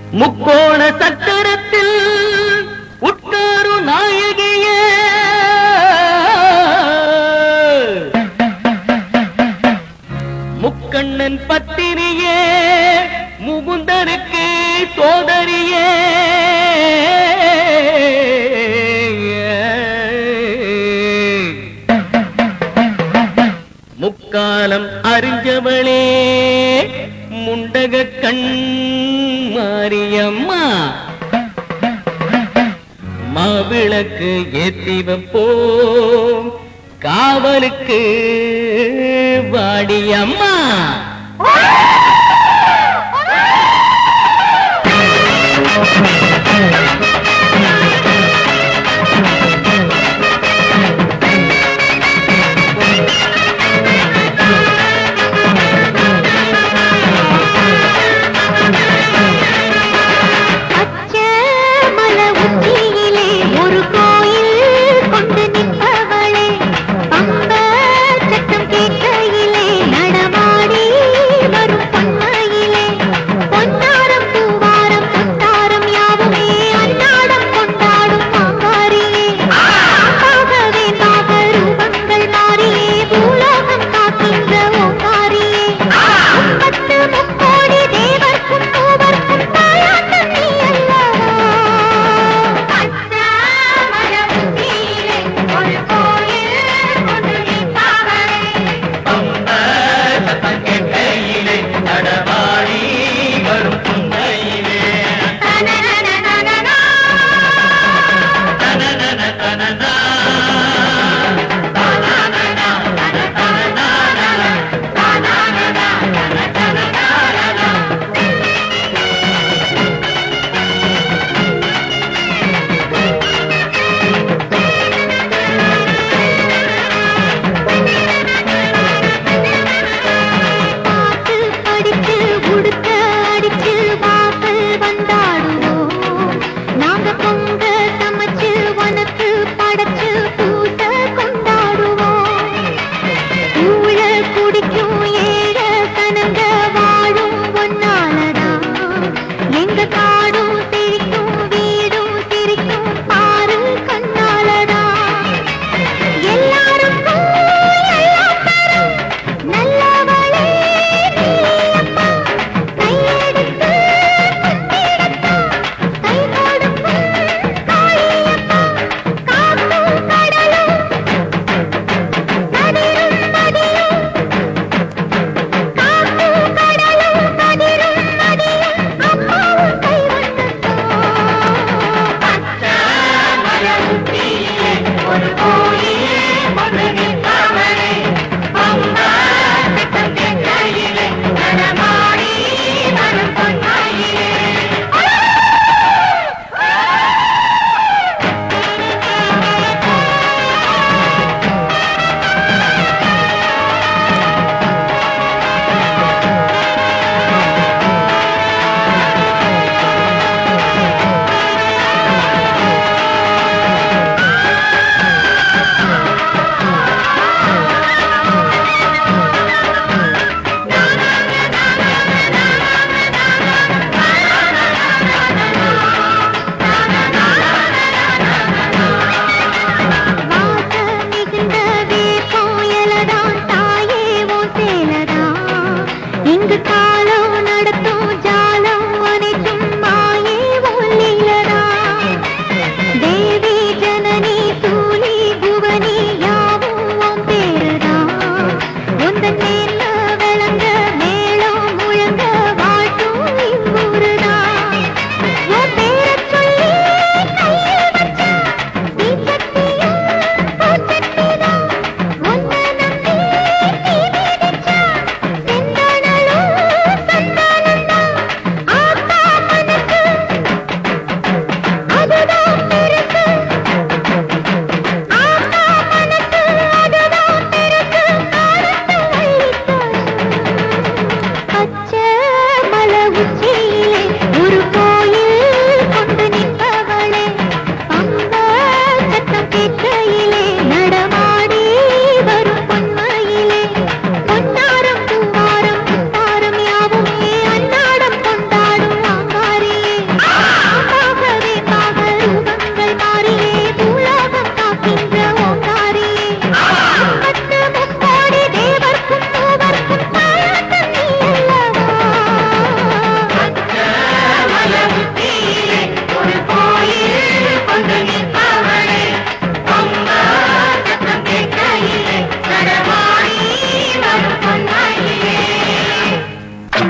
முக்கோண சக்கரத்தில் உட்காரு நாயகியே முக்கண்ணன் பத்தினியே முகுந்தனுக்கு சோதரியே முக்காலம் அறிஞ்சவளே முண்டக கண் மாரியம்மா மாவிளக்கு ஏத்தி வைப்போம் காவலுக்கு வாடியம்மா பச்சை மலை உச்சியிலே ஒரு கோயில் கொண்டு நிற்பவளே பம்ப சத்தம் கேட்கையிலே நடமாடி வரும் பொன்மையிலே பொன்னாரம் பூவாரம் பொன்னாரம் யாவுமே அன்னாடம் கொண்டாடும் மாங்காரியே ஆகவே நாக ரூபங்கள் மாறியே பூலோகம் காக்கின்ற ஓங்காரியே முப்பத்து முக்கோடி தேவர்க்கும் மூவர்க்கும் தாயாட்டம் நீ அல்லவா ஒரு கோயில் கொண்டு நிற்பாவளே சத்தம் கேட்கையிலே நடமாடி வரும் புன்னையிலே பாட்டு படிச்சு உடுக்க அடிச்சு வாசல் வந்தாடுவோம் நாங்க பொங்க சமைச்சு உனக்கு படைச்சு பூச கொண்டாடுவோம் ஊழ குடிக்கும் ஏழ சனங்க வாழும் ஒன்னாலதான் எங்க கால